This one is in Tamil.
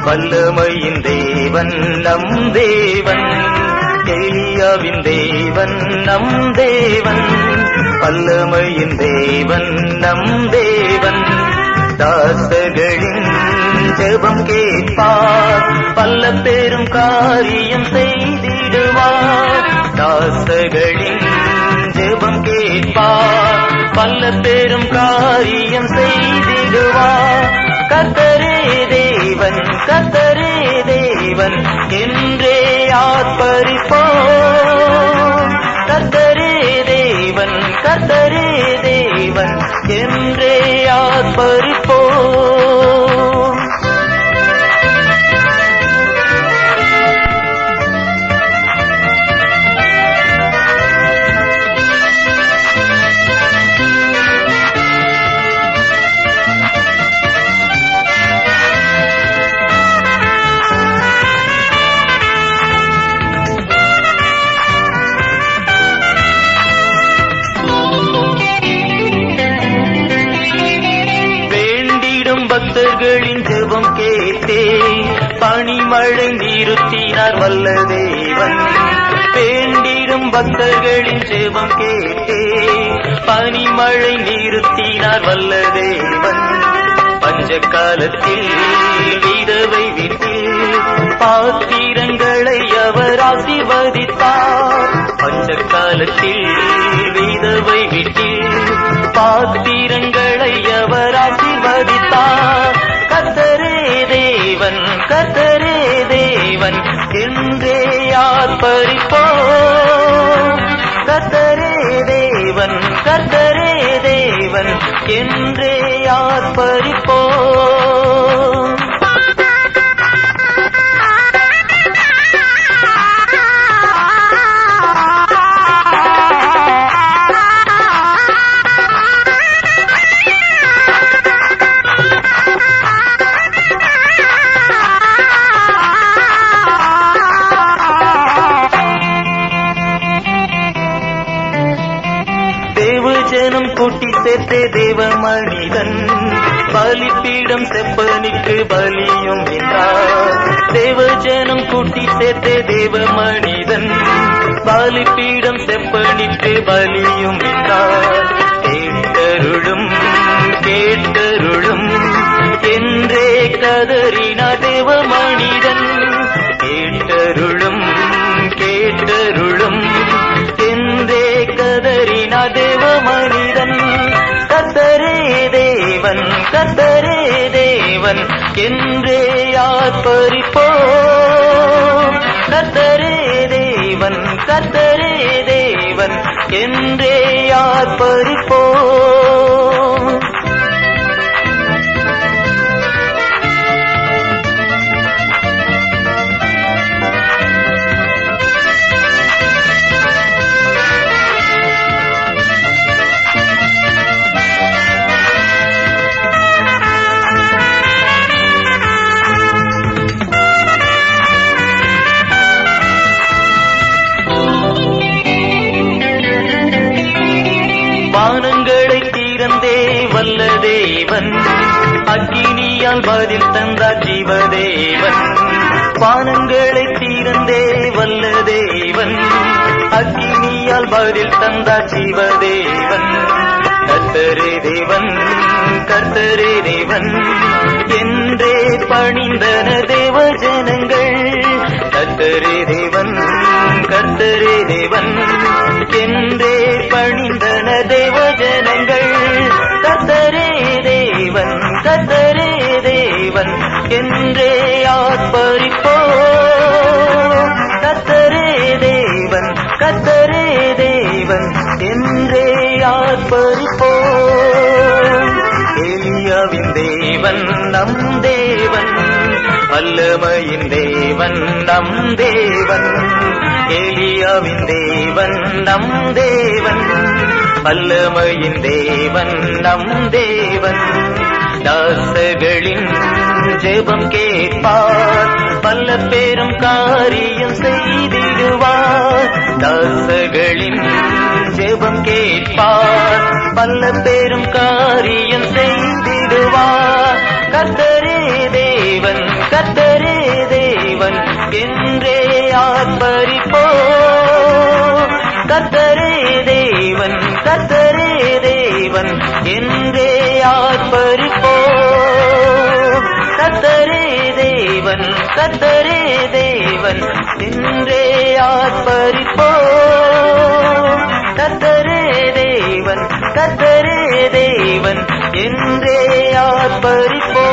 வல்லமையின் தேவன் நம் தேவன் எலியாவின் தேவன் நம் தேவன் வல்லமையின் தேவன் நம் தேவன் தாசர்களின் ஜெபம் கேட்பார் பல்ல பெரும் காரியம் செய்திடுவார் தாசர்களின் ஜெபம் கேட்பார் பல்ல பெரும் காரியம் செய்திடுவார் கத்தரே தேவன் கத்தரே தேவன் என்றே ஆர்ப்பரிப்போம் கத்தரே தேவன் கத்தரே தேவன் என்றே ஆர்ப்பரிப்போம் வேண்டிடும் பக்தர்களின் ஜெபம் கேட்டே பனிமழை நிறுத்தினார் வல்ல தேவன் வேண்டிடும் பக்தர்களின் ஜெபம் கேட்டே பனிமழை நிறுத்தினார் வல்ல தேவன் பஞ்ச காலத்தில் விதவை வீட்டில் பாத்திரங்களை அவர் ஆசீர்வதித்தார் பஞ்ச காலத்தில் விதவை வீட்டில் பாத்திரங்களை அவர் ஆசீர்வதித்தார் கத்தரே தேவன் கத்தரே தேவன் என்றே ஆர்ப்பரிப்போம் கத்தரே தேவன் கத்தரே தேவன் என்றே ஆர்ப்பரிப்போம் தேவஜனம் கூட்டி சேர்த்தே தேவ மனிதன் பலிப்பீடம் செப்பனுக்கு பலியும் என்றார் தேவஜனம் கூட்டி சேர்த்தே தேவ மனிதன் பலிப்பீடம் செப்பனிட்டு பலியும் என்றார் கேட்டருளும் கேட்டருளும் என்றே கதறினா தேவ மனிதன் கேட்டருளும் கேட்டருளும் என்றே கதறினா தேவ மனிதன் கத்தரே தேவன் கத்தரே தேவன் என்றே ஆர்ப்பரிப்போம் கத்தரே தேவன் கத்தரே தேவன் என்றே ஆர்ப்பரிப்போம் வானங்களை தீரந்தே வல்ல தேவன் அக்கினியால் பதில் தந்தார் ஜீவதேவன் வானங்களை தீரந்தே வல்ல தேவன் அக்கினியால் பதில் தந்தார் ஜீவதேவன் கர்த்தரே தேவன் கர்த்தரே தேவன் என்றே பணிந்தன தேவ ஜனங்கள் கர்த்தரே தேவன் கர்த்தரே தேவன் என்றே பணிந்தன தேவ ஜனங்கள் கர்த்தரே தேவன் கர்த்தரே தேவன் என்றே ஆர்ப்பரிப்போ கர்த்தரே தேவன் கர்த்தரே தேவன் என்றே ஆர்ப்பரிப்போ எலியாவின் தேவன் நம் தேவன் வல்லமையின் தேவன் நம் தேவன் எலியாவின் தேவன் நம் தேவன் வல்லமையின் தேவன் நம் தேவன் தாசகளின் ஜெபம் கேட்பார் பல்ல பெரும் காரியம் செய்திடுவார் தாசகளின் ஜெபம் கேட்பார் பல்ல பெரும் காரியம் செய்திடுவார் கர்த்தரே தேவன் தேவன் கத்தரே தேவன் என்றே ஆர்ப்பரிப்போ கத்தரே தேவன் கத்தரே தேவன் என்றே ஆர்ப்பரிப்போ கத்தரே தேவன் கத்தரே தேவன் என்றே ஆர்ப்பரிப்போ கத்தரே தேவன் கத்தரே தேவன் என்றே ஆர்ப்பரிப்போ